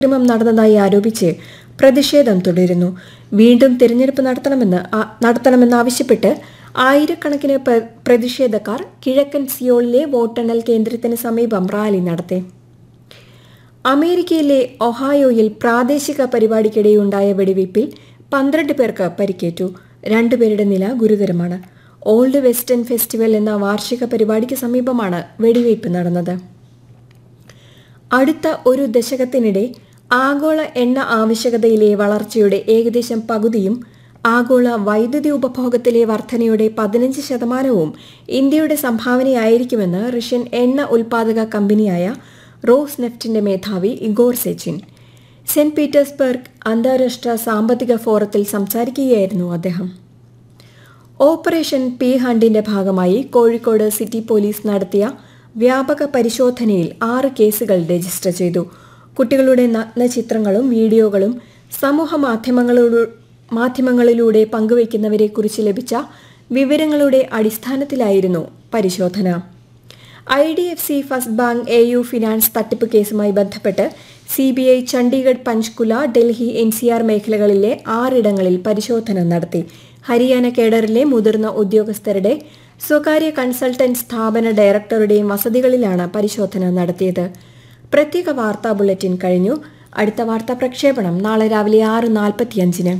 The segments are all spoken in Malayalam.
അക്രമം നടന്നതായി ആരോപിച്ച് പ്രതിഷേധം തുടരുന്നു വീണ്ടും തിരഞ്ഞെടുപ്പ് നടത്തണമെന്ന് ആ- നടത്തണമെന്നാവശ്യപ്പെട്ട് ആയിരക്കണക്കിന് പ്ര- പ്രതിഷേധക്കാർ കിഴക്കൻ സിയോളിലെ വോട്ടെണ്ണൽ കേന്ദ്രത്തിന് സമീപം റാലി നടത്തി അമേരിക്കയിലെ ഒഹായോയിൽ പ്രാദേശിക പരിപാടിക്കിടെയുണ്ടായ വെടിവയ്പിൽ പന്ത്രണ്ട് പേർക്ക് പരിക്കേറ്റു രണ്ടുപേരുടെ നില ഗുരുതരമാണ് ഓൾഡ് വെസ്റ്റേൺ ഫെസ്റ്റിവൽ എന്ന വാർഷിക പരിപാടിക്ക് സമീപമാണ് വെടിവയ്പ് നടന്നത് അടുത്ത ഒരു ദശകത്തിനിടെ ആഗോള എണ്ണ ആവശ്യകതയിലെ വളർച്ചയുടെ ഏകദേശം പകുതിയും ആഗോള വൈദ്യുതി ഉപഭോഗത്തിലെ വർധനയുടെ പതിനഞ്ച് ശതമാനവും ഇന്ത്യയുടെ സംഭാവനയായിരിക്കുമെന്ന് റഷ്യൻ എണ്ണ ഉൽപ്പാദക കമ്പനിയായ റോസ് നെഫ്റ്റിന്റെ മേധാവി ഇഗോർ സെച്ചിൻ സെന്റ് പീറ്റേഴ്സ്ബർഗ് അന്താരാഷ്ട്ര സാമ്പത്തിക ഫോറത്തിൽ സംസാരിക്കുകയായിരുന്നു അദ്ദേഹം ഓപ്പറേഷൻ പി ഹണ്ടിന്റെ ഭാഗമായി കോഴിക്കോട് സിറ്റി പോലീസ് നടത്തിയ വ്യാപക പരിശോധനയിൽ ആറ് കേസുകൾ രജിസ്റ്റർ ചെയ്തു കുട്ടികളുടെ നഗ്ന ചിത്രങ്ങളും വീഡിയോകളും സമൂഹ മാധ്യമങ്ങളോട് മാധ്യമങ്ങളിലൂടെ പങ്കുവയ്ക്കുന്നവരെക്കുറിച്ച് ലഭിച്ച വിവരങ്ങളുടെ അടിസ്ഥാനത്തിലായിരുന്നു പരിശോധന I D F C first bank A U finance തട്ടിപ്പ് കേസുമായി ബന്ധപ്പെട്ട് C B I Chandigarh Panchkula Delhi N C R മേഖലകളിലെ ആറിടങ്ങളിൽ പരിശോധന നടത്തി ഹരിയാന കേഡറിലെ മുതിർന്ന ഉദ്യോഗസ്ഥരുടെ സ്വകാര്യ കൺസൾട്ടന്റ് സ്ഥാപന ഡയറക്ടറുടെയും വസതികളിലാണ് പരിശോധന നടത്തിയത് പ്രത്യേക വാർത്താ ബുള്ളറ്റിൻ കഴിഞ്ഞു അടുത്ത വാർത്താ പ്രക്ഷേപണം നാളെ രാവിലെ ആറ് നാൽപ്പത്തിയഞ്ചിന്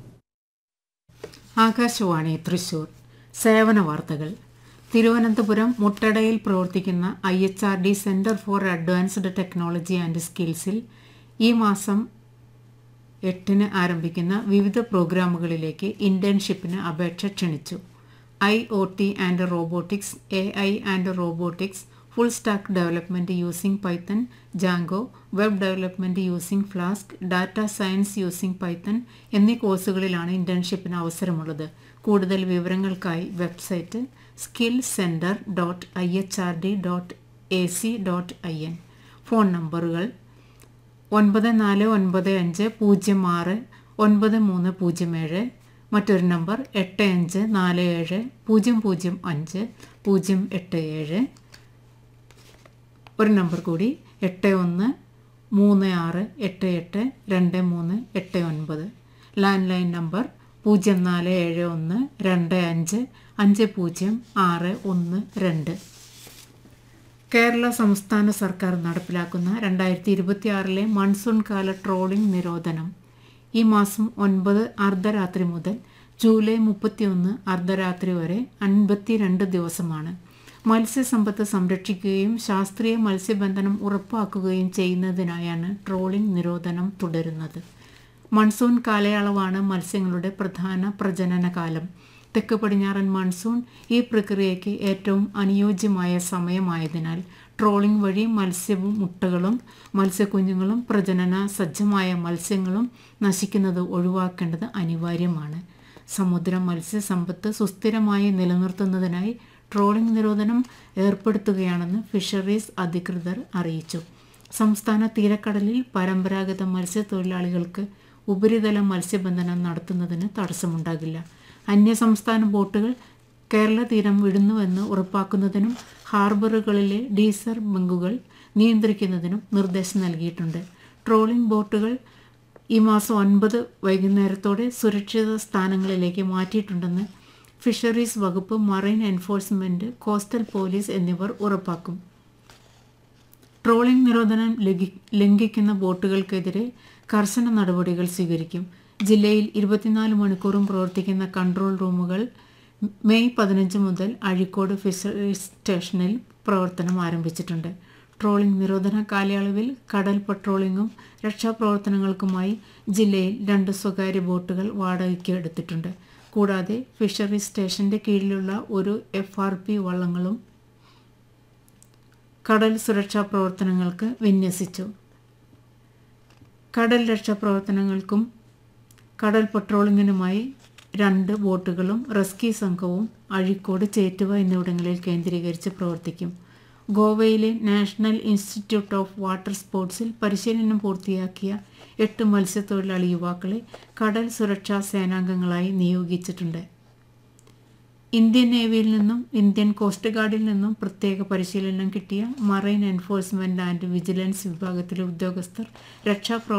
ആകാശവാണി തൃശൂർ സേവന വാർത്തകൾ തിരുവനന്തപുരം മുട്ടടയിൽ പ്രവർത്തിക്കുന്ന I H R D centre for advanced technology and സ്കിൽസിൽ ഈ മാസം എട്ടിന് ആരംഭിക്കുന്ന വിവിധ പ്രോഗ്രാമുകളിലേക്ക് ഇന്റേൺഷിപ്പിന് അപേക്ഷ ക്ഷണിച്ചു I O T and robotics A I and robotics full stack development using Python Django web development using Flask data science using Python എന്നീ കോഴ്സുകളിലാണ് ഇന്റേൺഷിപ്പിന് അവസരമുള്ളത് കൂടുതൽ വിവരങ്ങൾക്കായി website skill centre dot I H R D dot A C dot I N phone നമ്പറുകൾ ഒൻപത് നാല് ഒൻപത് അഞ്ച് പൂജ്യം ആറ് ഒൻപത് മൂന്ന് പൂജ്യം ഏഴ് മറ്റൊരു നമ്പർ എട്ട് അഞ്ച് നാല് ഏഴ് പൂജ്യം പൂജ്യം അഞ്ച് പൂജ്യം എട്ട് ഏഴ് ഒരു നമ്പർ കൂടി എട്ട് ഒന്ന് മൂന്ന് ആറ് എട്ട് എട്ട് രണ്ട് മൂന്ന് എട്ട് ഒൻപത് ലാൻഡ് ലൈൻ നമ്പർ പൂജ്യം നാല് ഏഴ് ഒന്ന് രണ്ട് അഞ്ച് അഞ്ച് പൂജ്യം ആറ് ഒന്ന് രണ്ട് കേരള സംസ്ഥാന സർക്കാർ നടപ്പിലാക്കുന്ന രണ്ടായിരത്തി ഇരുപത്തിയാറിലെ മൺസൂൺ കാല ട്രോളിംഗ് നിരോധനം ഈ മാസം ഒൻപത് അർദ്ധരാത്രി മുതൽ ജൂലൈ മുപ്പത്തിയൊന്ന് അർദ്ധരാത്രി വരെ അൻപത്തിരണ്ട് ദിവസമാണ് മത്സ്യസമ്പത്ത് സംരക്ഷിക്കുകയും ശാസ്ത്രീയ മത്സ്യബന്ധനം ഉറപ്പാക്കുകയും ചെയ്യുന്നതിനായാണ് ട്രോളിംഗ് നിരോധനം തുടരുന്നത് മൺസൂൺ കാലയളവാണ് മത്സ്യങ്ങളുടെ പ്രധാന പ്രജനന കാലം തെക്ക് പടിഞ്ഞാറൻ മൺസൂൺ ഈ പ്രക്രിയയ്ക്ക് ഏറ്റവും അനുയോജ്യമായ സമയമായതിനാൽ ട്രോളിംഗ് വഴി മത്സ്യവും മുട്ടകളും മത്സ്യക്കുഞ്ഞുങ്ങളും പ്രജനന സജ്ജമായ മത്സ്യങ്ങളും നശിക്കുന്നത് ഒഴിവാക്കേണ്ടത് അനിവാര്യമാണ് സമുദ്ര മത്സ്യസമ്പത്ത് സുസ്ഥിരമായി നിലനിർത്തുന്നതിനായി ട്രോളിംഗ് നിരോധനം ഏർപ്പെടുത്തുകയാണെന്ന് ഫിഷറീസ് അധികൃതർ അറിയിച്ചു സംസ്ഥാന തീരക്കടലിൽ പരമ്പരാഗത മത്സ്യത്തൊഴിലാളികൾക്ക് ഉപരിതല മത്സ്യബന്ധനം നടത്തുന്നതിന് തടസ്സമുണ്ടാകില്ല അന്യസംസ്ഥാന ബോട്ടുകൾ കേരള തീരം വിടുന്നുവെന്ന് ഉറപ്പാക്കുന്നതിനും ഹാർബറുകളിലെ ഡീസർ ബങ്കുകൾ നിയന്ത്രിക്കുന്നതിനും നിർദ്ദേശം നൽകിയിട്ടുണ്ട് ട്രോളിംഗ് ബോട്ടുകൾ ഈ മാസം ഒൻപത് വൈകുന്നേരത്തോടെ സുരക്ഷിത സ്ഥാനങ്ങളിലേക്ക് മാറ്റിയിട്ടുണ്ടെന്ന് ഫിഷറീസ് വകുപ്പ് മറൈൻ എൻഫോഴ്സ്മെൻറ്റ് കോസ്റ്റൽ പോലീസ് എന്നിവർ ഉറപ്പാക്കും ട്രോളിംഗ് നിരോധനം ലംഘി- ലംഘിക്കുന്ന ബോട്ടുകൾക്കെതിരെ കർശന നടപടികൾ സ്വീകരിക്കും ജില്ലയിൽ ഇരുപത്തിനാല് മണിക്കൂറും പ്രവർത്തിക്കുന്ന കൺട്രോൾ റൂമുകൾ മെയ് പതിനഞ്ച് മുതൽ അഴീക്കോട് ഫിഷറീസ് സ്റ്റേഷനിൽ പ്രവർത്തനം ആരംഭിച്ചിട്ടുണ്ട് ട്രോളിംഗ് നിരോധന കാലയളവിൽ കടൽ പട്രോളിംഗും രക്ഷാപ്രവർത്തനങ്ങൾക്കുമായി ജില്ലയിൽ രണ്ട് സ്വകാര്യ ബോട്ടുകൾ വാടകയ്ക്ക് എടുത്തിട്ടുണ്ട് കൂടാതെ ഫിഷറീസ് സ്റ്റേഷന്റെ കീഴിലുള്ള ഒരു എഫ് ആർ പി വള്ളങ്ങളും കടൽ സുരക്ഷാ പ്രവർത്തനങ്ങൾക്ക് വിന്യസിച്ചു കടൽ രക്ഷാപ്രവർത്തനങ്ങൾക്കും കടൽ പട്രോളിങ്ങിനുമായി രണ്ട് ബോട്ടുകളും റെസ്ക്യൂ സംഘവും അഴീക്കോട് ചേറ്റുവ എന്നിവിടങ്ങളിൽ കേന്ദ്രീകരിച്ച് പ്രവർത്തിക്കും ഗോവയിലെ നാഷണൽ ഇൻസ്റ്റിറ്റ്യൂട്ട് ഓഫ് വാട്ടർ സ്പോർട്സിൽ പരിശീലനം പൂർത്തിയാക്കിയ എട്ട് മത്സ്യത്തൊഴിലാളി യുവാക്കളെ കടൽ സുരക്ഷാ സേനാംഗങ്ങളായി നിയോഗിച്ചിട്ടുണ്ട് ഇന്ത്യൻ നേവിയിൽ നിന്നും ഇന്ത്യൻ കോസ്റ്റ് ഗാർഡിൽ നിന്നും പ്രത്യേക പരിശീലനം കിട്ടിയ മറൈൻ എൻഫോഴ്സ്മെന്റ് ആൻഡ് വിജിലൻസ് വിഭാഗത്തിലെ ഉദ്യോഗസ്ഥർ രക്ഷാപ്രവർത്തനം